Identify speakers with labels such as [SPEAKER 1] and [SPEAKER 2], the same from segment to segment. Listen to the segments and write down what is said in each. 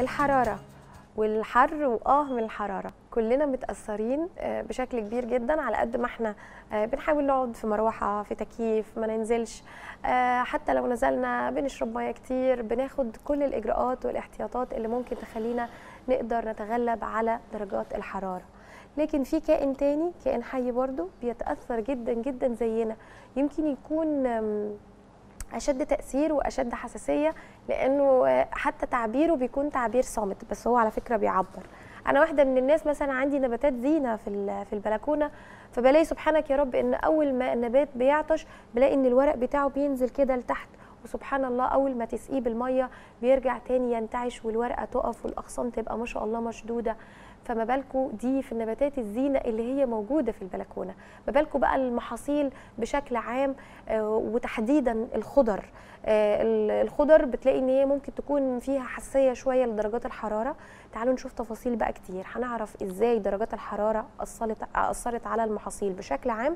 [SPEAKER 1] الحرارة والحر وآه من الحرارة كلنا متأثرين آه، بشكل كبير جدا على قد ما احنا آه، بنحاول نقعد في مروحة في تكييف ما ننزلش آه، حتى لو نزلنا بنشرب مياه كتير بناخد كل الإجراءات والاحتياطات اللي ممكن تخلينا نقدر نتغلب على درجات الحرارة لكن في كائن تاني كائن حي برضو بيتأثر جدا جدا زينا يمكن يكون آم، اشد تاثير واشد حساسيه لانه آه، حتى تعبيره بيكون تعبير صامت بس هو على فكره بيعبر انا واحده من الناس مثلا عندي نباتات زينه في ال- في البلكونه فبلاقي سبحانك يا رب ان اول ما النبات بيعطش بلاقي ان الورق بتاعه بينزل كده لتحت وسبحان الله اول ما تسقيه بالميه بيرجع تاني ينتعش والورقه تقف والاغصان تبقى ما شاء الله مشدوده فما بالكم دي في النباتات الزينه اللي هي موجوده في البلكونه ما بالكم بقى المحاصيل بشكل عام آه، وتحديدا الخضر آه، ال- الخضر بتلاقي ان هي ممكن تكون فيها حساسيه شويه لدرجات الحراره تعالوا نشوف تفاصيل بقى كتير هنعرف ازاي درجات الحراره اثرت اثرت على المحاصيل بشكل عام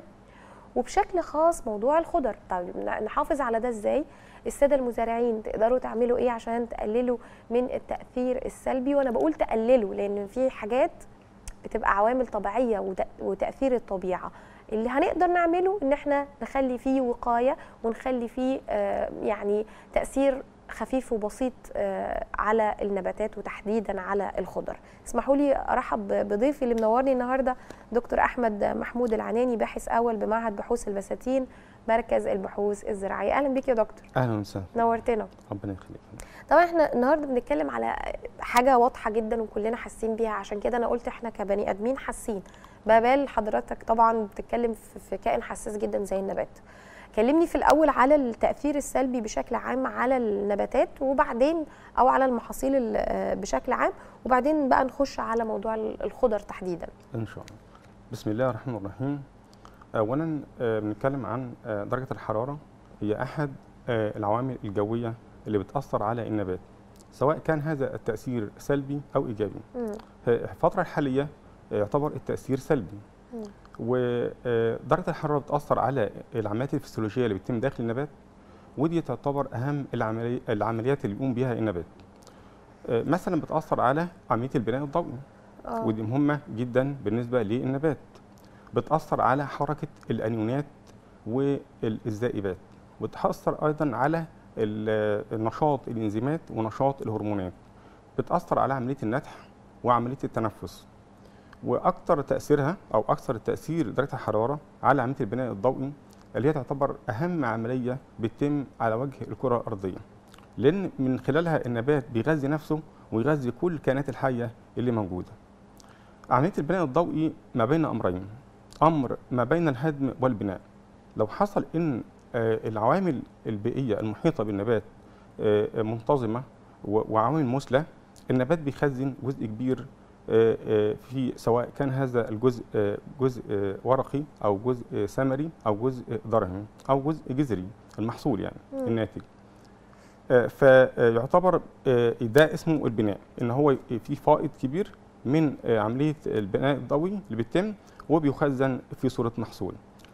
[SPEAKER 1] وبشكل خاص موضوع الخضر طيب ن- نحافظ على ده ازاي الساده المزارعين تقدروا تعملوا ايه عشان تقللوا من التاثير السلبي وانا بقول تقللوا لان في حاجات بتبقى عوامل طبيعيه وت- وتاثير الطبيعه اللي هنقدر نعمله ان احنا نخلي فيه وقايه ونخلي فيه آه، يعني تاثير خفيف وبسيط آه، على النباتات وتحديدا على الخضر اسمحوا لي ارحب ب- بضيفي اللي منورني النهارده دكتور احمد محمود العناني باحث اول بمعهد بحوث البساتين مركز البحوث الزراعيه اهلا بيك يا دكتور
[SPEAKER 2] اهلا وسهلا
[SPEAKER 1] نورتنا
[SPEAKER 2] ربنا يخليك
[SPEAKER 1] طبعا احنا النهارده بنتكلم على حاجه واضحه جدا وكلنا حاسين بيها عشان كده انا قلت احنا كبني ادمين حاسين ما بال حضرتك طبعا بتتكلم في في كائن حساس جدا زي النبات كلمني في الاول على التاثير السلبي بشكل عام على النباتات وبعدين او على المحاصيل ال- بشكل عام وبعدين بقى نخش على موضوع الخضر تحديدا
[SPEAKER 2] ان شاء الله بسم الله الرحمن الرحيم اولا آه، بنتكلم عن آه، درجه الحراره هي احد آه، العوامل الجويه اللي بتاثر على النبات سواء كان هذا التاثير سلبي او ايجابي
[SPEAKER 1] مم.
[SPEAKER 2] آه، الفتره الحاليه آه، يعتبر التاثير سلبي
[SPEAKER 1] مم.
[SPEAKER 2] ودرجه الحراره بتاثر على العمليات الفسيولوجيه اللي بتتم داخل النبات ودي تعتبر اهم العملي- العمليات اللي بيقوم بها النبات آه، مثلا بتاثر على عمليه البناء الضوئي
[SPEAKER 1] اه
[SPEAKER 2] ودي مهمة جدا بالنسبة للنبات بتأثر على حركة الأنيونات والذائبات وتأثر أيضا على ال- النشاط الإنزيمات ونشاط الهرمونات بتأثر على عملية النتح وعملية التنفس وأكثر تأثيرها أو أكثر تأثير درجة الحرارة على عملية البناء الضوئي اللي هي تعتبر أهم عملية بتتم على وجه الكرة الأرضية لأن من خلالها النبات بيغذي نفسه ويغذي كل الكائنات الحية اللي موجودة عملية البناء الضوئي ما بين أمرين أمر ما بين الهدم والبناء لو حصل إن آه، العوامل البيئية المحيطة بالنبات آه، آه، منتظمة و- وعوامل مثلى النبات بيخزن جزء كبير آه، آه، في سواء كان هذا الجزء آه، جزء آه، ورقي أو جزء آه، ثمري أو جزء درهمي أو جزء جذري المحصول يعني
[SPEAKER 1] مم.
[SPEAKER 2] الناتج آه، فيعتبر آه، ده اسمه البناء ان هو ي- في فائض كبير من آه، عمليه البناء الضوئي اللي بيتم وبيخزن في صوره محصول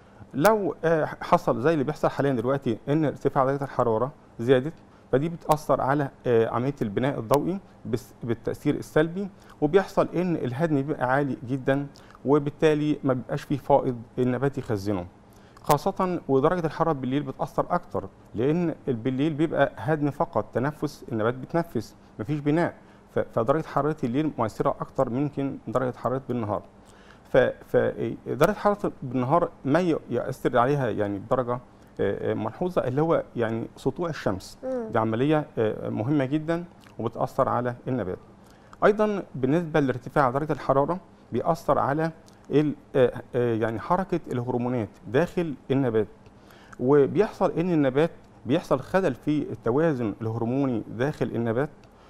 [SPEAKER 2] لو آه، حصل زي اللي بيحصل حاليا دلوقتي ان ارتفاع درجه الحراره زادت فدي بتاثر على آه، عمليه البناء الضوئي بس- بالتاثير السلبي وبيحصل ان الهدم بيبقى عالي جدا وبالتالي ما بيبقاش فيه فائض النبات يخزنه خاصة ودرجة الحرارة بالليل بتأثر أكتر لأن بالليل بيبقى هدم فقط تنفس النبات بتنفس مفيش بناء ف- فدرجة حرارة الليل مؤثرة أكتر من يمكن درجة حرارة بالنهار ف- فدرجة حرارة بالنهار ما ي- يؤثر عليها يعني بدرجة آه، آه، ملحوظة اللي هو يعني سطوع الشمس
[SPEAKER 1] مم.
[SPEAKER 2] دي عملية آه، مهمة جدا وبتأثر على النبات أيضا بالنسبة لارتفاع درجة الحرارة بيأثر على ال- آه، آه، يعني حركة الهرمونات داخل النبات وبيحصل ان النبات بيحصل خلل في التوازن الهرموني داخل النبات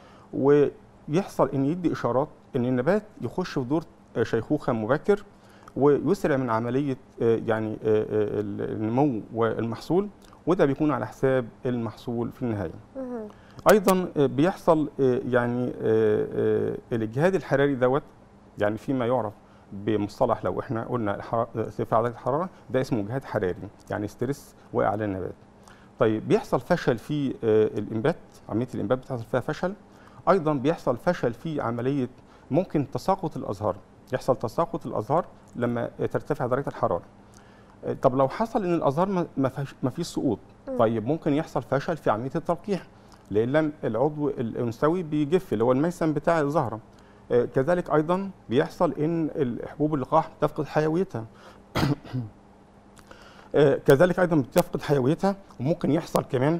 [SPEAKER 2] ويحصل ان يدي اشارات ان النبات يخش في دور آه، شيخوخه مبكر ويسرع من عمليه آه، يعني آه، آه، النمو والمحصول وده بيكون على حساب المحصول في النهايه.
[SPEAKER 1] مم.
[SPEAKER 2] ايضا آه، بيحصل آه، يعني آه، آه، الاجهاد الحراري دوت يعني فيما يعرف بمصطلح لو احنا قلنا الحرا- ارتفاع درجه الحراره ده اسمه اجهاد حراري يعني ستريس واقع على النبات طيب بيحصل فشل في آه، الانبات عمليه الانبات بتحصل فيها فشل ايضا بيحصل فشل في عمليه ممكن تساقط الازهار يحصل تساقط الازهار لما ترتفع درجه الحراره آه، طب لو حصل ان الازهار ما- ما فيش ما فيش سقوط
[SPEAKER 1] مم.
[SPEAKER 2] طيب ممكن يحصل فشل في عمليه التلقيح لان لم العضو الانثوي بيجف اللي هو الميسم بتاع الزهره آه، كذلك ايضا بيحصل ان حبوب اللقاح تفقد حيويتها آه، كذلك ايضا بتفقد حيويتها وممكن يحصل كمان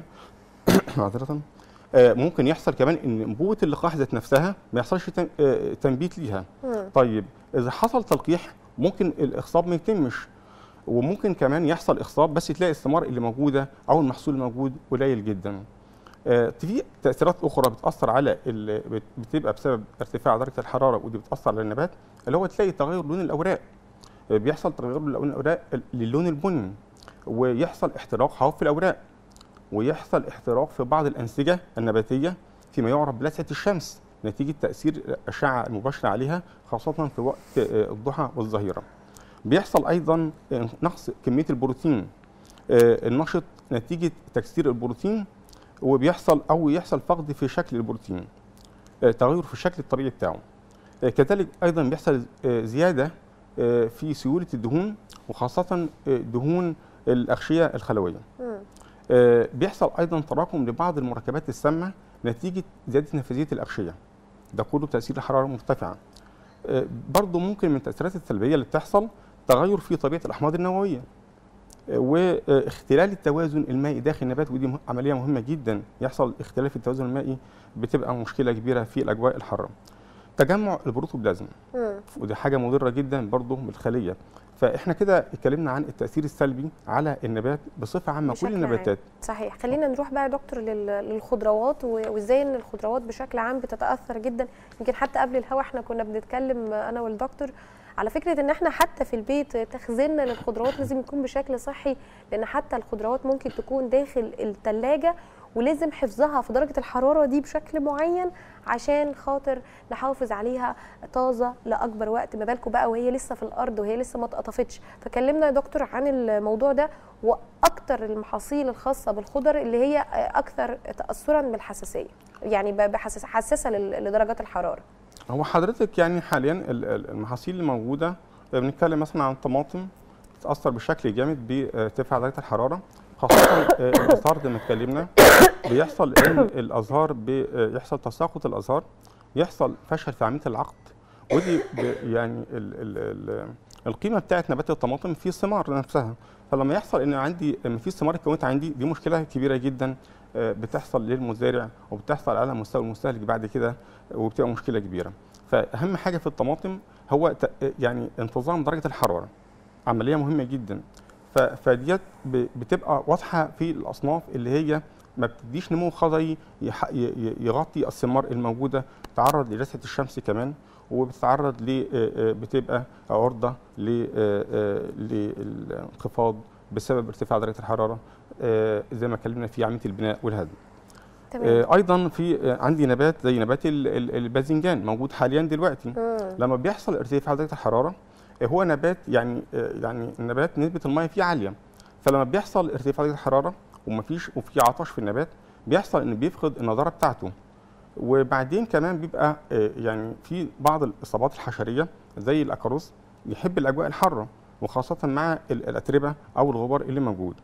[SPEAKER 2] معذره آه، ممكن يحصل كمان ان انبوبه اللقاح ذات نفسها ما يحصلش تن- آه، تنبيت ليها
[SPEAKER 1] مم.
[SPEAKER 2] طيب اذا حصل تلقيح ممكن الاخصاب ما يتمش وممكن كمان يحصل اخصاب بس تلاقي الثمار اللي موجوده او المحصول الموجود قليل جدا آه، في تاثيرات اخرى بتاثر على ال- بت- بتبقى بسبب ارتفاع درجه الحراره ودي بتاثر على النبات اللي هو تلاقي تغير لون الاوراق آه، بيحصل تغير لون الاوراق للون البني ويحصل احتراق حواف الاوراق ويحصل احتراق في بعض الانسجه النباتيه فيما يعرف بلسعه الشمس نتيجه تاثير الاشعه المباشره عليها خاصه في وقت آه، الضحى والظهيره. بيحصل ايضا آه، نقص كميه البروتين آه، النشط نتيجه تكسير البروتين وبيحصل او يحصل فقد في شكل البروتين آه، تغير في الشكل الطبيعي بتاعه. آه، كذلك ايضا بيحصل آه، زياده آه، في سيوله الدهون وخاصه آه، دهون الاغشيه الخلويه.
[SPEAKER 1] مم.
[SPEAKER 2] آه، بيحصل ايضا تراكم لبعض المركبات السامه نتيجه زياده نفاذيه الاغشيه ده كله تاثير الحراره المرتفعه آه، برضو ممكن من التاثيرات السلبيه اللي بتحصل تغير في طبيعه الاحماض النوويه آه، واختلال التوازن المائي داخل النبات ودي مه- عمليه مهمه جدا يحصل اختلال في التوازن المائي بتبقى مشكله كبيره في الاجواء الحاره تجمع البروتوبلازم
[SPEAKER 1] مم.
[SPEAKER 2] ودي حاجه مضره جدا برضه بالخليه فاحنا كده اتكلمنا عن التاثير السلبي على النبات بصفه عامه
[SPEAKER 1] بشكل
[SPEAKER 2] كل
[SPEAKER 1] عام.
[SPEAKER 2] النباتات
[SPEAKER 1] صحيح خلينا نروح بقى يا دكتور لل- للخضروات و- وازاي ان الخضروات بشكل عام بتتاثر جدا يمكن حتى قبل الهوا احنا كنا بنتكلم انا والدكتور على فكره ان احنا حتى في البيت تخزيننا للخضروات لازم يكون بشكل صحي لان حتى الخضروات ممكن تكون داخل الثلاجه ولازم حفظها في درجه الحراره دي بشكل معين عشان خاطر نحافظ عليها طازه لاكبر وقت ما بالكم بقى وهي لسه في الارض وهي لسه ما اتقطفتش فكلمنا يا دكتور عن الموضوع ده واكتر المحاصيل الخاصه بالخضر اللي هي اكثر تاثرا بالحساسيه يعني ب- بحساس حساسه لل- لدرجات الحراره
[SPEAKER 2] هو حضرتك يعني حاليا ال- ال- المحاصيل الموجوده بنتكلم مثلا عن الطماطم بتتاثر بشكل جامد بارتفاع درجه الحراره خاصه آه، الازهار زي ما اتكلمنا بيحصل ان الازهار بيحصل تساقط الازهار يحصل فشل في عمليه العقد ودي ب- يعني ال ال ال القيمه بتاعت نبات الطماطم في الثمار نفسها فلما يحصل ان عندي ان في ثمار اتكونت عندي دي مشكله كبيره جدا آه، بتحصل للمزارع وبتحصل على مستوى المستهلك بعد كده وبتبقى مشكله كبيره فاهم حاجه في الطماطم هو ت- يعني انتظام درجه الحراره عمليه مهمه جدا ف- فديت ب- بتبقى واضحه في الاصناف اللي هي ما بتديش نمو خضري يح- ي- ي- يغطي الثمار الموجوده تعرض لرسعه الشمس كمان وبتتعرض ل آه، آه، بتبقى عرضه ل- آه، آه، للانخفاض بسبب ارتفاع درجه الحراره آه، زي ما اتكلمنا في عمليه البناء والهدم
[SPEAKER 1] تمام
[SPEAKER 2] آه، ايضا في آه، عندي نبات زي نبات ال- ال- الباذنجان موجود حاليا دلوقتي
[SPEAKER 1] مم.
[SPEAKER 2] لما بيحصل ارتفاع درجه الحراره آه، هو نبات يعني آه، يعني النبات نسبه الميه فيه عاليه فلما بيحصل ارتفاع درجه الحراره ومفيش وفي عطش في النبات بيحصل ان بيفقد النضاره بتاعته وبعدين كمان بيبقى آه، يعني في بعض الاصابات الحشريه زي الاكاروس يحب الاجواء الحاره وخاصه مع ال- الاتربه او الغبار اللي موجود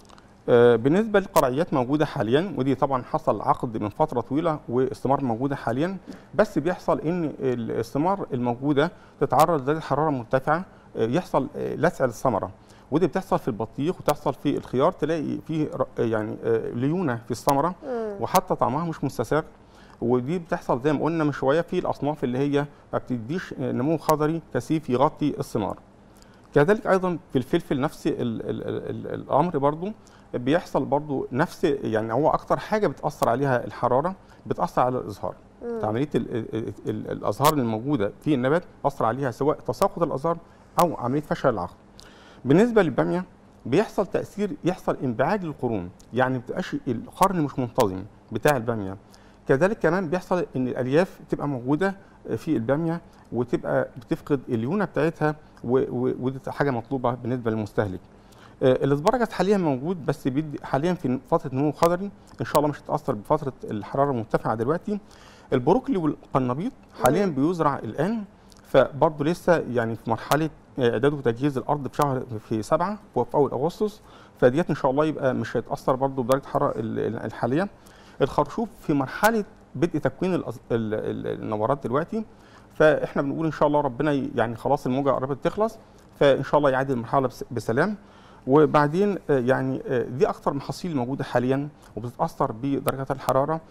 [SPEAKER 2] آه، بالنسبه للقرعيات موجوده حاليا ودي طبعا حصل عقد من فتره طويله والثمار موجوده حاليا بس بيحصل ان الثمار الموجوده تتعرض لدرجه حراره مرتفعه آه، يحصل آه، لسع للثمره ودي بتحصل في البطيخ وتحصل في الخيار تلاقي فيه ر- يعني آه، ليونه في الثمره
[SPEAKER 1] مم.
[SPEAKER 2] وحتى طعمها مش مستساغ ودي بتحصل زي ما قلنا من شويه في الاصناف اللي هي ما بتديش نمو خضري كثيف يغطي الثمار. كذلك ايضا في الفلفل نفس ال ال ال ال الامر برضو بيحصل برضو نفس يعني هو اكتر حاجه بتاثر عليها الحراره بتاثر على الازهار.
[SPEAKER 1] مم.
[SPEAKER 2] عمليه ال ال ال الازهار الموجوده في النبات اثر عليها سواء تساقط الازهار او عمليه فشل العقد. بالنسبه للباميه بيحصل تاثير يحصل انبعاج للقرون يعني ما بتبقاش القرن مش منتظم بتاع الباميه كذلك كمان بيحصل ان الالياف تبقى موجوده في الباميه وتبقى بتفقد الليونه بتاعتها و- و- ودي حاجه مطلوبه بالنسبه للمستهلك آه، الاسبرجس حاليا موجود بس بيدي حاليا في فتره نمو خضري ان شاء الله مش هتاثر بفتره الحراره المرتفعه دلوقتي البروكلي والقرنبيط حاليا بيزرع الان فبرضه لسه يعني في مرحله اعداد وتجهيز الارض في شهر في سبعه وفي اول اغسطس فديت ان شاء الله يبقى مش هيتاثر برضه بدرجه الحراره ال- ال- الحاليه الخرشوف في مرحله بدء تكوين الأز- ال- ال- النورات دلوقتي فاحنا بنقول ان شاء الله ربنا ي- يعني خلاص الموجه قربت تخلص فان شاء الله يعدي المرحله بس- بسلام وبعدين آه، يعني آه، دي اكتر محاصيل موجوده حاليا وبتتاثر بدرجات الحراره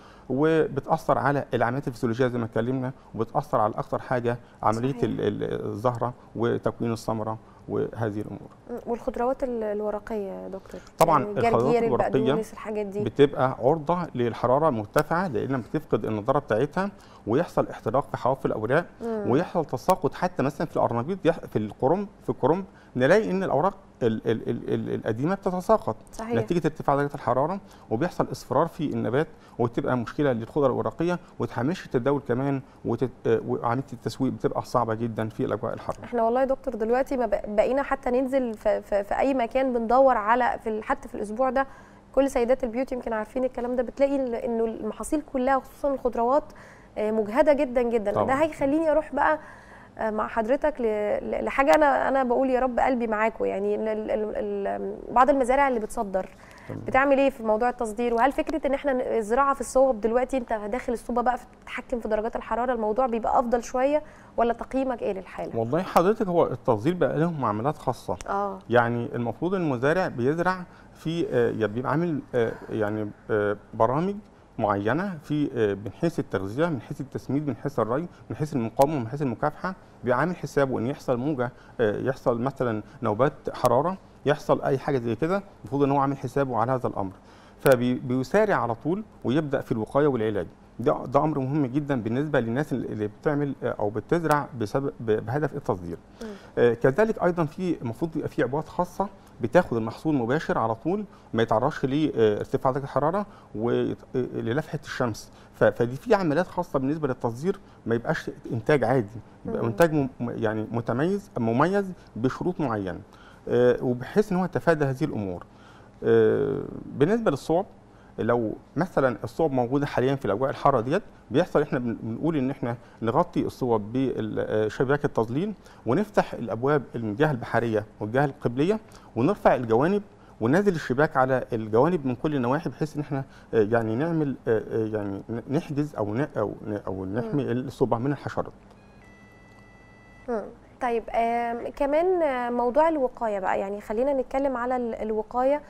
[SPEAKER 2] وبتاثر على العمليات الفسيولوجيه زي ما اتكلمنا وبتاثر على اكتر حاجه عمليه
[SPEAKER 1] صحيح.
[SPEAKER 2] ال- ال- الزهره وتكوين الثمره وهذه الامور
[SPEAKER 1] والخضروات ال- الورقيه يا دكتور
[SPEAKER 2] طبعاً
[SPEAKER 1] يعني
[SPEAKER 2] الخضروات
[SPEAKER 1] الجرجير
[SPEAKER 2] الورقية
[SPEAKER 1] البقدونس الحاجات دي
[SPEAKER 2] بتبقى عرضه للحراره مرتفعه لان بتفقد النضاره بتاعتها ويحصل احتراق في حواف الاوراق
[SPEAKER 1] مم.
[SPEAKER 2] ويحصل تساقط حتى مثلا في القرنبيط يح- في القرنب في الكرنب نلاقي ان الاوراق ال ال ال ال القديمه بتتساقط
[SPEAKER 1] صحيح
[SPEAKER 2] نتيجه ارتفاع درجه الحراره وبيحصل اصفرار في النبات وتبقى مشكله للخضر الورقيه وتحملش التداول كمان وتت... آه، وعمليه التسويق بتبقى صعبه جدا في الاجواء الحاره
[SPEAKER 1] احنا والله يا دكتور دلوقتي ما بق- بقينا حتى ننزل في, في, في اي مكان بندور على في ال- حتى في الاسبوع ده كل سيدات البيوت يمكن عارفين الكلام ده بتلاقي ال- انه المحاصيل كلها خصوصا الخضروات آه، مجهده جدا جدا
[SPEAKER 2] طبعاً.
[SPEAKER 1] ده هيخليني اروح بقى آه، مع حضرتك ل- ل- لحاجه انا انا بقول يا رب قلبي معاكم يعني ال- ال- ال- ال- بعض المزارع اللي بتصدر
[SPEAKER 2] تمام.
[SPEAKER 1] بتعمل ايه في موضوع التصدير وهل فكره ان احنا ن- الزراعه في الصوب دلوقتي انت داخل الصوبه بقى تتحكم في درجات الحراره الموضوع بيبقى افضل شويه ولا تقييمك ايه للحاله
[SPEAKER 2] والله حضرتك هو التصدير بقى لهم معاملات خاصه
[SPEAKER 1] اه
[SPEAKER 2] يعني المفروض المزارع بيزرع في آه، يعني بيبقى عامل آه، يعني آه، برامج معينه في آه، من حيث التغذيه من حيث التسميد من حيث الري من حيث المقاومه من حيث المكافحه بيبقى عامل حسابه ان يحصل موجه آه، يحصل مثلا نوبات حراره يحصل اي حاجه زي كده المفروض ان هو عامل حسابه على هذا الامر فبيسارع على طول ويبدا في الوقايه والعلاج ده ده امر مهم جدا بالنسبه للناس اللي بتعمل آه، او بتزرع بسبب بهدف التصدير
[SPEAKER 1] مم.
[SPEAKER 2] آه، كذلك ايضا في المفروض يبقى في عبوات خاصه بتاخد المحصول مباشر على طول ما يتعرضش لارتفاع درجه الحراره وللفحه الشمس ف- فدي في عمليات خاصه بالنسبه للتصدير ما يبقاش انتاج عادي يبقى
[SPEAKER 1] مم.
[SPEAKER 2] انتاج مم- يعني متميز مميز بشروط معينه آه، وبحيث ان هو يتفادى هذه الامور آه، بالنسبه للصوب لو مثلا الصوب موجوده حاليا في الاجواء الحاره ديت بيحصل احنا بن- بنقول ان احنا نغطي الصوب بشباك التظليل ونفتح الابواب من الجهه البحريه والجهه القبليه ونرفع الجوانب وننزل الشباك على الجوانب من كل النواحي بحيث ان احنا آه، يعني نعمل آه، آه، يعني ن- نحجز او ن- او ن- او نحمي الصوبه من الحشرات
[SPEAKER 1] مم. طيب آم، كمان آه، موضوع الوقايه بقى يعني خلينا نتكلم على ال- الوقايه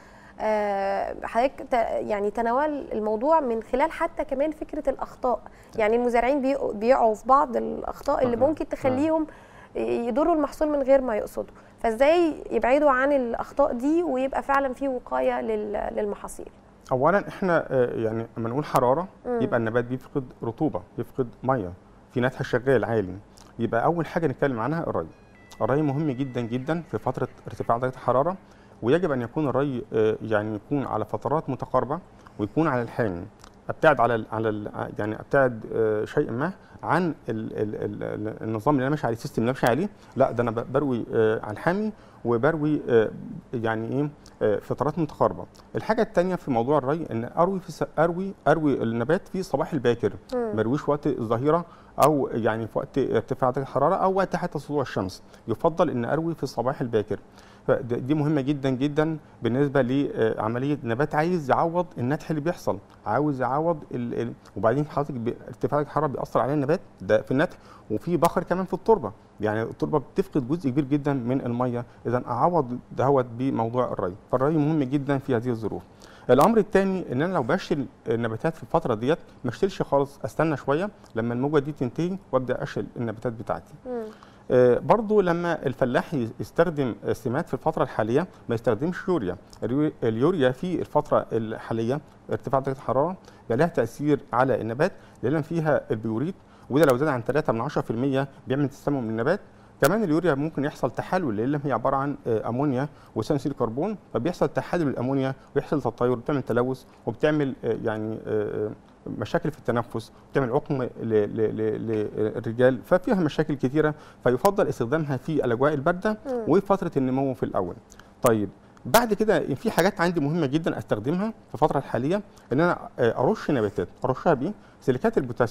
[SPEAKER 1] آه، حضرتك ت- يعني تناول الموضوع من خلال حتى كمان فكره الاخطاء يعني المزارعين بيقوا- بيقعوا في بعض الاخطاء اللي
[SPEAKER 2] نعم.
[SPEAKER 1] ممكن تخليهم يضروا المحصول من غير ما يقصدوا فازاي يبعدوا عن الاخطاء دي ويبقى فعلا في وقايه لل- للمحاصيل
[SPEAKER 2] اولا احنا آه، يعني لما نقول حراره
[SPEAKER 1] مم.
[SPEAKER 2] يبقى النبات بيفقد رطوبه بيفقد ميه في نتح شغال عالي يبقى اول حاجه نتكلم عنها الري الري مهم جدا جدا في فتره ارتفاع درجه الحراره ويجب ان يكون الري آه، يعني يكون على فترات متقاربه ويكون على الحامي ابتعد على ال على ال يعني ابتعد آه، شيء ما عن ال ال ال النظام اللي انا ماشي عليه السيستم اللي انا ماشي عليه لا ده انا ب- بروي آه، على الحامي وبروي آه، يعني ايه آه، فترات متقاربه الحاجه الثانيه في موضوع الري ان اروي في س- اروي اروي النبات في الصباح الباكر
[SPEAKER 1] مم.
[SPEAKER 2] ما ارويش وقت الظهيره او يعني في وقت ارتفاع درجه الحراره او وقت حتى طلوع الشمس يفضل ان اروي في الصباح الباكر فد- دي مهمه جدا جدا بالنسبه لعمليه نبات عايز يعوض النتح اللي بيحصل عاوز يعوض ال... ال... وبعدين حضرتك بي- ارتفاع درجه الحراره بيأثر على النبات ده في النتح وفي بخر كمان في التربه يعني التربه بتفقد جزء كبير جدا من الميه اذا اعوض دهوت بموضوع الري فالري مهم جدا في هذه الظروف الامر الثاني ان انا لو بشيل النباتات في الفتره ديت ما اشيلش خالص استنى شويه لما الموجه دي تنتهي وابدا اشيل النباتات بتاعتي
[SPEAKER 1] مم.
[SPEAKER 2] آه، برضو لما الفلاح ي- يستخدم آه، سمات في الفترة الحالية ما يستخدمش يوريا اليو- اليوريا في الفترة الحالية ارتفاع درجة الحرارة بقى لها تأثير على النبات لأن فيها البيوريت وده لو زاد عن 3 من 10% بيعمل تسمم للنبات كمان اليوريا ممكن يحصل تحلل لان هي عباره عن آه، امونيا وثاني اكسيد الكربون فبيحصل تحلل الامونيا ويحصل تطير وبتعمل تلوث وبتعمل آه، يعني آه، مشاكل في التنفس بتعمل عقم ل- ل- ل- للرجال ففيها مشاكل كثيره فيفضل استخدامها في الاجواء البارده
[SPEAKER 1] مم.
[SPEAKER 2] وفتره النمو في الاول طيب بعد كده في حاجات عندي مهمه جدا استخدمها في الفتره الحاليه ان انا آه، ارش نباتات ارشها بايه سيليكات البوتاسيوم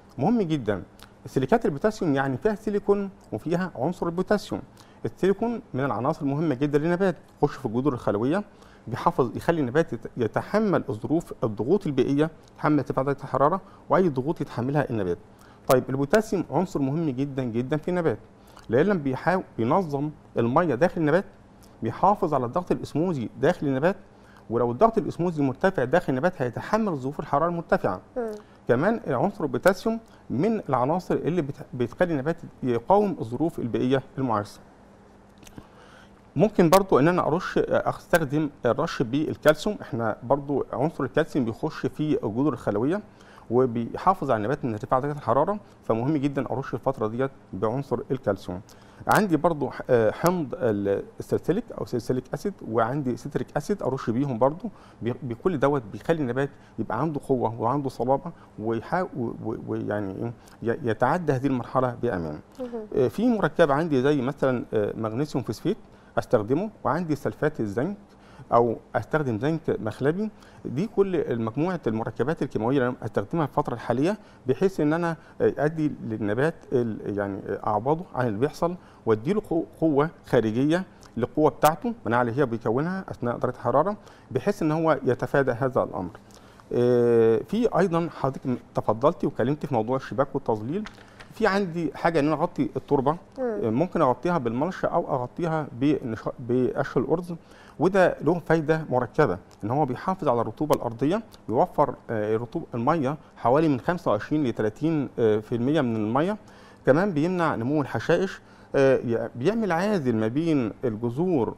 [SPEAKER 2] مهم جدا سيليكات البوتاسيوم يعني فيها سيليكون وفيها عنصر البوتاسيوم السيليكون من العناصر المهمه جدا للنبات يخش في الجذور الخلويه بيحافظ يخلي النبات يت- يتحمل الظروف الضغوط البيئيه يتحمل ارتفاع درجه الحراره واي ضغوط يتحملها النبات طيب البوتاسيوم عنصر مهم جدا جدا في النبات لان بيحاول بينظم الميه داخل النبات بيحافظ على الضغط الاسموزي داخل النبات ولو الضغط الاسموزي مرتفع داخل النبات هيتحمل ظروف الحراره المرتفعه
[SPEAKER 1] مم.
[SPEAKER 2] كمان عنصر البوتاسيوم من العناصر اللي بت- بتخلي النبات يقاوم الظروف البيئيه المعاصره ممكن برضو ان انا ارش استخدم الرش بالكالسيوم احنا برضو عنصر الكالسيوم بيخش في الجذور الخلويه وبيحافظ على النبات من ارتفاع درجه الحراره فمهم جدا ارش الفتره ديت بعنصر الكالسيوم عندي برضو ح- آه، حمض السلسليك او سلسليك اسيد وعندي سيتريك اسيد ارش بيهم برضو بي- بكل دوت بيخلي النبات يبقى عنده قوه وعنده صلابه ويحاول ويعني إيه، ي- يتعدى هذه المرحله بامان
[SPEAKER 1] مهم.
[SPEAKER 2] آه، في مركب عندي زي مثلا آه، مغنيسيوم فوسفيت استخدمه وعندي سلفات الزنك او استخدم زنك مخلبي دي كل مجموعه المركبات الكيماويه اللي انا استخدمها في الفتره الحاليه بحيث ان انا آه، ادي للنبات ال- يعني آه، اعوضه عن اللي بيحصل واديله قو- قوه خارجيه للقوه بتاعته مناعه اللي هي بيكونها اثناء درجه الحراره بحيث ان هو يتفادى هذا الامر آه، في ايضا حضرتك تفضلتي وكلمتي في موضوع الشباك والتظليل في عندي حاجه ان انا اغطي التربه
[SPEAKER 1] مم.
[SPEAKER 2] آه، ممكن اغطيها بالملش او اغطيها بنش- بقش الارز وده له فايده مركبه ان هو بيحافظ على الرطوبه الارضيه بيوفر آه، الرطوبه الميه حوالي من 25 ل 30 آه، في المية من الميه كمان بيمنع نمو الحشائش آه، ي- بيعمل عازل ما بين الجذور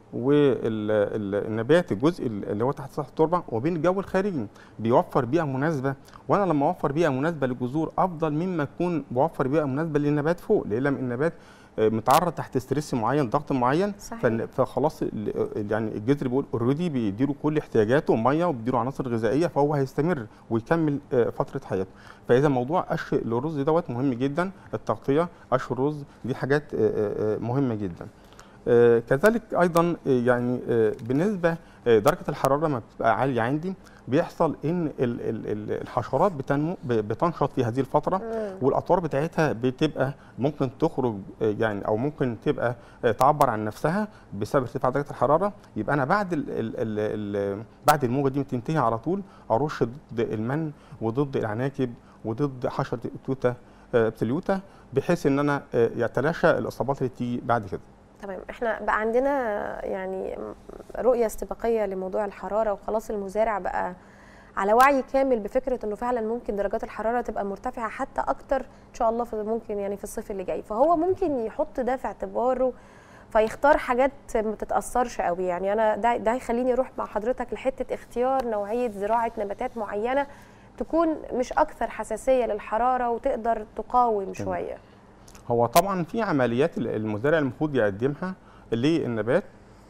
[SPEAKER 2] والنبات الجزء اللي هو تحت سطح التربه وبين الجو الخارجي بيوفر بيئه مناسبه وانا لما اوفر بيئه مناسبه للجذور افضل مما اكون بوفر بيئه مناسبه للنبات فوق لان لما النبات آه، متعرض تحت ستريس معين ضغط معين
[SPEAKER 1] صحيح.
[SPEAKER 2] فن- فخلاص ال- يعني الجذر بيقول اوريدي بيديله كل احتياجاته ميه وبيديله عناصر غذائيه فهو هيستمر ويكمل آه، فتره حياته فاذا موضوع قش الرز دوت مهم جدا التغطيه قش الرز دي حاجات آه، آه، آه، مهمه جدا آه، كذلك ايضا آه، يعني آه، بالنسبه آه، درجه الحراره لما بتبقى عاليه عندي بيحصل ان ال- ال- ال- الحشرات بتنمو ب- بتنشط في هذه الفتره
[SPEAKER 1] مم.
[SPEAKER 2] والاطوار بتاعتها بتبقى ممكن تخرج آه، يعني او ممكن تبقى آه، تعبر عن نفسها بسبب ارتفاع درجه الحراره يبقى انا بعد ال ال ال ال بعد الموجه دي ما تنتهي على طول ارش ضد المن وضد العناكب وضد حشره التوته آه، بتليوتا بحيث ان انا آه، يتلاشى الاصابات اللي تيجي بعد كده
[SPEAKER 1] تمام احنا بقى عندنا يعني رؤيه استباقيه لموضوع الحراره وخلاص المزارع بقى على وعي كامل بفكره انه فعلا ممكن درجات الحراره تبقى مرتفعه حتى اكتر ان شاء الله في ممكن يعني في الصيف اللي جاي فهو ممكن يحط ده في اعتباره فيختار حاجات ما تتاثرش قوي يعني انا ده ده هيخليني اروح مع حضرتك لحته اختيار نوعيه زراعه نباتات معينه تكون مش اكثر حساسيه للحراره وتقدر تقاوم شويه
[SPEAKER 2] هو طبعا في عمليات ال- المزارع المفروض يقدمها للنبات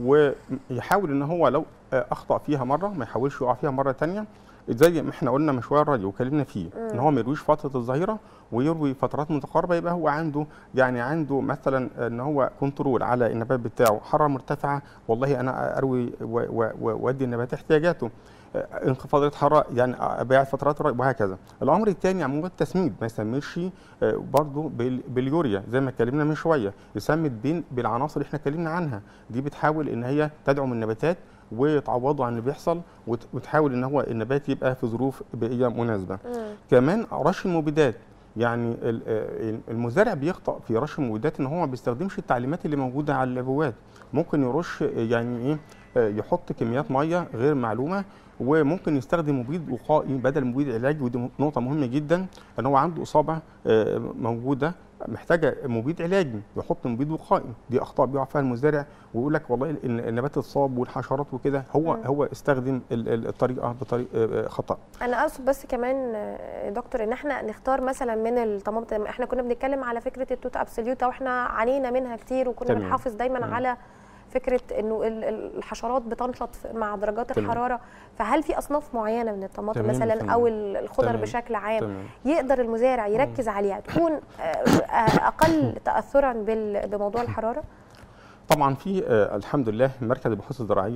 [SPEAKER 2] ويحاول ان هو لو آه، اخطا فيها مره ما يحاولش يقع فيها مره تانية زي ما احنا قلنا من شويه الراديو وكلمنا فيه ان هو ما يرويش فتره الظهيره ويروي فترات متقاربه يبقى هو عنده يعني عنده مثلا ان هو كنترول على النبات بتاعه حراره مرتفعه والله انا اروي و- و- و- وادي النبات احتياجاته آه، انخفاض درجه حراره يعني ابيع فترات الري وهكذا الامر الثاني عموما التسميد ما يسميش آه، برضه بال- باليوريا زي ما اتكلمنا من شويه يسمد بين بالعناصر اللي احنا اتكلمنا عنها دي بتحاول ان هي تدعم النباتات وتعوضه عن اللي بيحصل وت- وتحاول ان هو النبات يبقى في ظروف بيئيه مناسبه
[SPEAKER 1] مم.
[SPEAKER 2] كمان رش المبيدات يعني ال- آه، المزارع بيخطأ في رش المبيدات ان هو ما بيستخدمش التعليمات اللي موجوده على العبوات ممكن يرش آه، يعني ايه آه، يحط كميات ميه غير معلومه وممكن يستخدم مبيد وقائي بدل مبيد علاجي ودي نقطه مهمه جدا ان هو عنده اصابه آه، موجوده محتاجه مبيد علاجي يحط مبيد وقائي دي اخطاء بيقع فيها المزارع ويقول لك والله ال- النبات اتصاب والحشرات وكده هو
[SPEAKER 1] مم.
[SPEAKER 2] هو استخدم ال- ال- الطريقه بطريقه آه، خطا
[SPEAKER 1] انا اقصد بس كمان آه، يا دكتور ان احنا نختار مثلا من الطماطم احنا كنا بنتكلم على فكره التوت ابسوليوتا واحنا عانينا منها كتير وكنا
[SPEAKER 2] تمام.
[SPEAKER 1] بنحافظ دايما
[SPEAKER 2] تمام.
[SPEAKER 1] على فكره انه ال- ال- الحشرات بتنشط في- مع درجات
[SPEAKER 2] تمام.
[SPEAKER 1] الحراره فهل في اصناف معينه من الطماطم
[SPEAKER 2] تمام،
[SPEAKER 1] مثلا
[SPEAKER 2] تمام.
[SPEAKER 1] او ال- الخضر
[SPEAKER 2] تمام.
[SPEAKER 1] بشكل عام
[SPEAKER 2] تمام
[SPEAKER 1] يقدر المزارع يركز عليها تكون آه، آه، اقل تاثرا بال- بموضوع الحراره
[SPEAKER 2] طبعا في آه الحمد لله مركز البحوث الزراعيه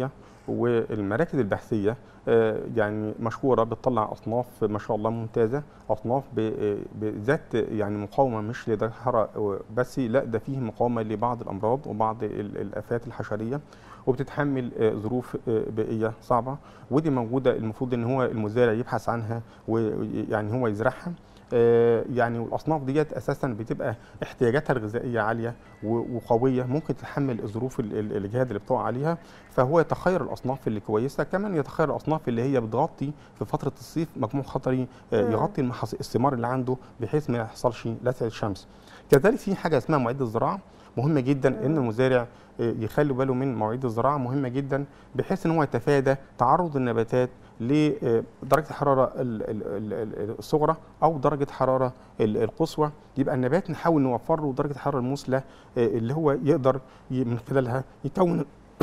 [SPEAKER 2] والمراكز البحثيه آه، يعني مشهوره بتطلع اصناف ما شاء الله ممتازه اصناف ب- بذات يعني مقاومه مش لدرجه الحراره بس لا ده فيه مقاومه لبعض الامراض وبعض ال- الافات الحشريه وبتتحمل آه، ظروف آه، بيئيه صعبه ودي موجوده المفروض ان هو المزارع يبحث عنها ويعني هو يزرعها آه، يعني والاصناف ديت اساسا بتبقى احتياجاتها الغذائيه عاليه و- وقويه ممكن تتحمل الظروف ال- ال- الاجهاد اللي بتقع عليها فهو يتخير الاصناف اللي كويسه كمان يتخير الاصناف اللي هي بتغطي في فتره الصيف مجموع خطري آه،
[SPEAKER 1] مم.
[SPEAKER 2] يغطي المحاص- الثمار اللي عنده بحيث ما يحصلش لسعه الشمس كذلك في حاجه اسمها مواعيد الزراعه مهمه جدا ان
[SPEAKER 1] مم.
[SPEAKER 2] المزارع آه، يخلي باله من مواعيد الزراعه مهمه جدا بحيث ان هو يتفادى تعرض النباتات لدرجه الحراره ال- ال- ال- الصغرى او درجه حراره ال- القصوى يبقى النبات نحاول نوفر له درجه الحراره المثلى آه، اللي هو يقدر ي- من خلالها يكون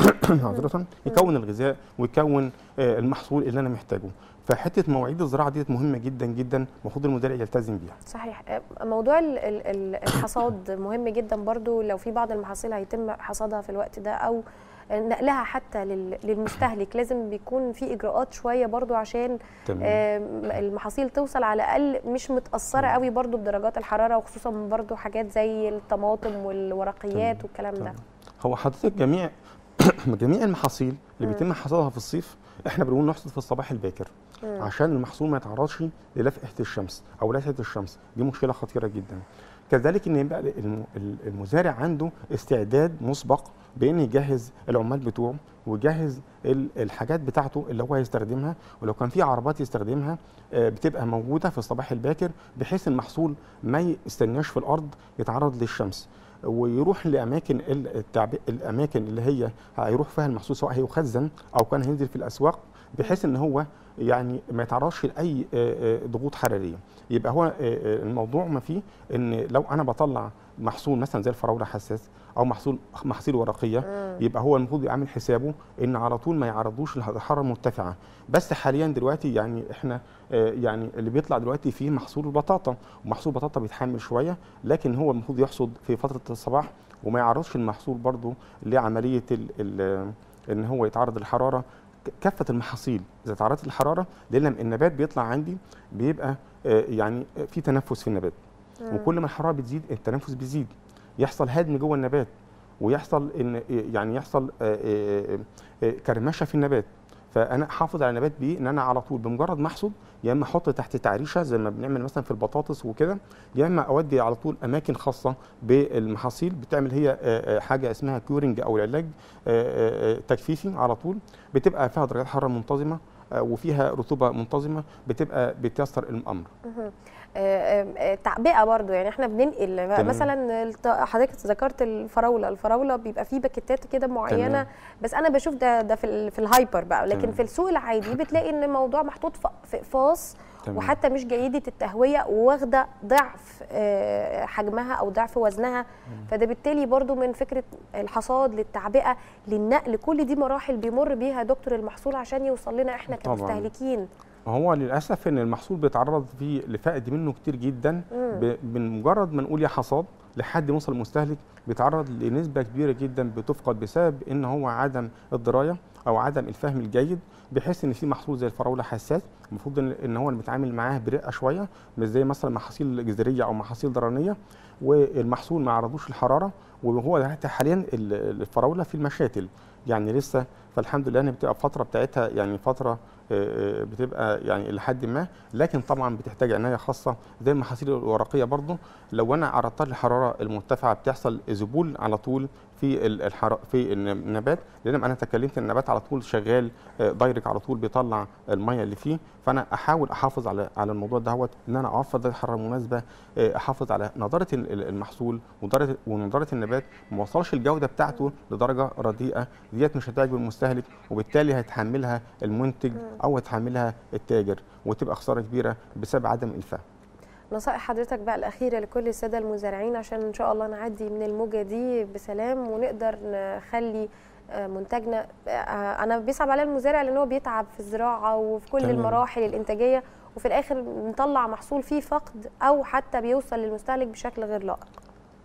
[SPEAKER 2] عذرة يكون الغذاء ويكون آه، المحصول اللي انا محتاجه فحته مواعيد الزراعه ديت مهمه جدا جدا المفروض المزارع يلتزم بيها
[SPEAKER 1] صحيح موضوع ال- ال- ال- الحصاد مهم جدا برضو لو في بعض المحاصيل هيتم حصادها في الوقت ده او نقلها حتى لل- للمستهلك لازم بيكون في اجراءات شويه برضو عشان
[SPEAKER 2] تمام
[SPEAKER 1] آم، المحاصيل توصل على الاقل مش متاثره قوي برضو بدرجات الحراره وخصوصا برضو حاجات زي الطماطم والورقيات
[SPEAKER 2] تمام.
[SPEAKER 1] والكلام ده
[SPEAKER 2] تمام. هو حضرتك جميع جميع المحاصيل اللي
[SPEAKER 1] مم.
[SPEAKER 2] بيتم حصادها في الصيف احنا بنقول نحصد في الصباح الباكر
[SPEAKER 1] مم.
[SPEAKER 2] عشان المحصول ما يتعرضش للفحه الشمس او لسعه الشمس دي مشكله خطيره جدا كذلك ان يبقى الم- المزارع عنده استعداد مسبق بان يجهز العمال بتوعه ويجهز ال- الحاجات بتاعته اللي هو هيستخدمها ولو كان في عربات يستخدمها آه، بتبقى موجوده في الصباح الباكر بحيث المحصول ما يستناش في الارض يتعرض للشمس ويروح لاماكن ال- التعب... الاماكن اللي هي هيروح فيها المحصول سواء هيخزن او كان هينزل في الاسواق بحيث ان هو يعني ما يتعرضش لاي آه، آه، ضغوط حراريه يبقى هو آه، آه، الموضوع ما فيه ان لو انا بطلع محصول مثلا زي الفراوله حساس او محصول محاصيل ورقيه
[SPEAKER 1] مم.
[SPEAKER 2] يبقى هو المفروض يعمل حسابه ان على طول ما يعرضوش للحراره المرتفعه بس حاليا دلوقتي يعني احنا آه، يعني اللي بيطلع دلوقتي فيه محصول البطاطا ومحصول البطاطا بيتحمل شويه لكن هو المفروض يحصد في فتره الصباح وما يعرضش المحصول برضه لعمليه ال ال ان هو يتعرض للحراره ك- كافه المحاصيل اذا تعرضت للحراره لان النبات بيطلع عندي بيبقى آه، يعني في تنفس في النبات
[SPEAKER 1] مم.
[SPEAKER 2] وكل ما الحراره بتزيد التنفس بيزيد يحصل هدم جوه النبات ويحصل ان يعني يحصل آه، آه، آه، كرمشه في النبات فانا احافظ على النبات بيه ان انا على طول بمجرد ما احصد يا اما احط تحت تعريشه زي ما بنعمل مثلا في البطاطس وكده يا اما اودي على طول اماكن خاصه بالمحاصيل بتعمل هي آه، آه، حاجه اسمها كيورنج او العلاج آه، آه، تجفيفي على طول بتبقى فيها درجات حراره منتظمه آه، وفيها رطوبه منتظمه بتبقى بتيسر الامر
[SPEAKER 1] مهم. آه، آه، آه، تعبئه برضو يعني احنا بننقل
[SPEAKER 2] تمام.
[SPEAKER 1] مثلا الت- حضرتك ذكرت الفراوله الفراوله بيبقى فيه باكيتات كده معينه
[SPEAKER 2] تمام.
[SPEAKER 1] بس انا بشوف ده ده في ال- في الهايبر بقى لكن
[SPEAKER 2] تمام.
[SPEAKER 1] في السوق العادي بتلاقي ان الموضوع محطوط في- في اقفاص
[SPEAKER 2] تمام.
[SPEAKER 1] وحتى مش جيده التهويه وواخده ضعف آه، حجمها او ضعف وزنها فده بالتالي برضو من فكره الحصاد للتعبئه للنقل كل دي مراحل بيمر بيها دكتور المحصول عشان يوصل لنا احنا
[SPEAKER 2] طبعاً.
[SPEAKER 1] كمستهلكين
[SPEAKER 2] هو للاسف ان المحصول بيتعرض فيه لفقد منه كتير جدا
[SPEAKER 1] مم.
[SPEAKER 2] ب- من مجرد ما نقول يا حصاد لحد ما يوصل المستهلك بيتعرض لنسبه كبيره جدا بتفقد بسبب ان هو عدم الدرايه او عدم الفهم الجيد بحيث ان في محصول زي الفراوله حساس المفروض ان إن هو بيتعامل معاه برقه شويه مش زي مثلا محاصيل جذريه او محاصيل ضرنيه والمحصول ما عرضوش الحراره وهو حتى حاليا ال- الفراوله في المشاتل يعني لسه فالحمد لله ان بتبقى الفتره بتاعتها يعني فتره آه، آه، بتبقى يعني لحد ما لكن طبعا بتحتاج عنايه خاصه زي المحاصيل الورقيه برضو لو انا عرضتها للحراره المرتفعه بتحصل ذبول على طول في ال- الحر... في النبات لان انا تكلمت النبات على طول شغال آه، دايركت على طول بيطلع الميه اللي فيه فانا احاول احافظ على على الموضوع دهوت ان انا اوفر درجه الحراره المناسبه آه، احافظ على نضاره ال- ال- المحصول ونضاره ونضاره النبات ما وصلش الجوده بتاعته لدرجه رديئه ديت مش هتعجب المستهلك وبالتالي هيتحملها المنتج او هيتحملها التاجر وتبقى خساره كبيره بسبب عدم الفهم
[SPEAKER 1] نصائح حضرتك بقى الأخيرة لكل السادة المزارعين عشان إن شاء الله نعدي من الموجة دي بسلام ونقدر نخلي آه، منتجنا آه، أنا بيصعب عليا المزارع لأن هو بيتعب في الزراعة وفي كل
[SPEAKER 2] تمام.
[SPEAKER 1] المراحل الإنتاجية وفي الآخر نطلع محصول فيه فقد أو حتى بيوصل للمستهلك بشكل غير لائق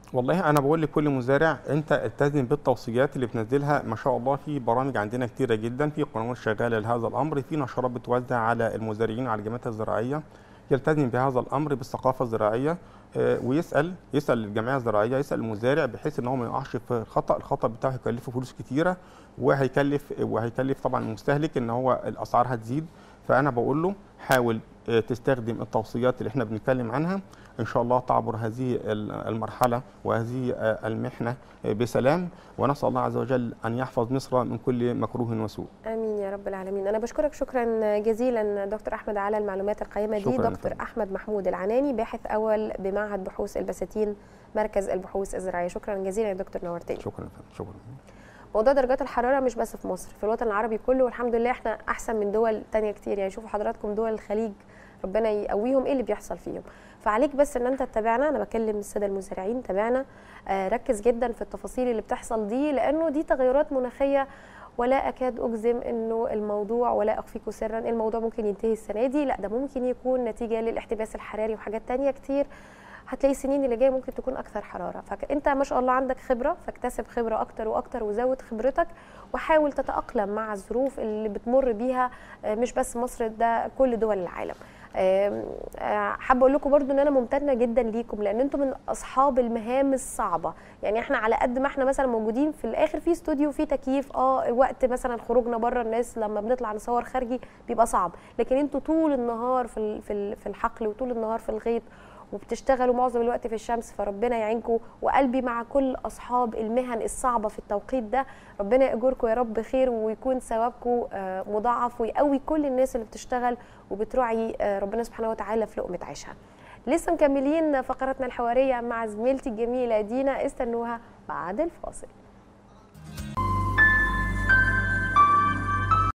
[SPEAKER 2] والله انا بقول لكل مزارع انت التزم بالتوصيات اللي بتنزلها ما شاء الله في برامج عندنا كتيره جدا في قنوات شغاله لهذا الامر في نشرات بتوزع على المزارعين على الجمعيات الزراعيه يلتزم بهذا الامر بالثقافه الزراعيه آه، ويسال يسال الجمعيه الزراعيه يسال المزارع بحيث ان هو ما يقعش في الخطا الخطا بتاعه هيكلفه فلوس كتيره وهيكلف وهيكلف طبعا المستهلك ان هو الاسعار هتزيد فانا بقول له حاول آه، تستخدم التوصيات اللي احنا بنتكلم عنها ان شاء الله تعبر هذه ال- المرحله وهذه آه، المحنه آه، بسلام ونسال الله عز وجل ان يحفظ مصر من كل مكروه وسوء
[SPEAKER 1] امين يا رب العالمين انا بشكرك شكرا جزيلا دكتور احمد على المعلومات القيمه دي
[SPEAKER 2] شكراً يا
[SPEAKER 1] دكتور
[SPEAKER 2] فندم.
[SPEAKER 1] احمد محمود العناني باحث اول بمعهد بحوث البساتين مركز البحوث الزراعيه شكرا جزيلا يا دكتور نورتني
[SPEAKER 2] شكرا يا فندم، شكرا
[SPEAKER 1] موضوع درجات الحراره مش بس في مصر في الوطن العربي كله والحمد لله احنا احسن من دول تانية كتير يعني شوفوا حضراتكم دول الخليج ربنا يقويهم ايه اللي بيحصل فيهم فعليك بس ان انت تتابعنا انا بكلم الساده المزارعين تابعنا آه ركز جدا في التفاصيل اللي بتحصل دي لانه دي تغيرات مناخيه ولا اكاد اجزم انه الموضوع ولا اخفيكم سرا الموضوع ممكن ينتهي السنه دي لا ده ممكن يكون نتيجه للاحتباس الحراري وحاجات تانية كتير هتلاقي السنين اللي جايه ممكن تكون اكثر حراره فانت ما شاء الله عندك خبره فاكتسب خبره اكتر واكتر وزود خبرتك وحاول تتاقلم مع الظروف اللي بتمر بيها آه، مش بس مصر ده كل دول العالم آم، آه، حابه اقول لكم برضو ان انا ممتنه جدا ليكم لان انتم من اصحاب المهام الصعبه يعني احنا على قد ما احنا مثلا موجودين في الاخر في استوديو في تكييف اه وقت مثلا خروجنا بره الناس لما بنطلع نصور خارجي بيبقى صعب لكن انتوا طول النهار في ال- في ال- في الحقل وطول النهار في الغيط وبتشتغلوا معظم الوقت في الشمس فربنا يعينكم وقلبي مع كل اصحاب المهن الصعبه في التوقيت ده ربنا ياجركم يا رب خير ويكون ثوابكم آه، مضاعف ويقوي كل الناس اللي بتشتغل وبتراعي آه، ربنا سبحانه وتعالى في لقمه عيشها لسه مكملين فقراتنا الحواريه مع زميلتي الجميله دينا استنوها بعد الفاصل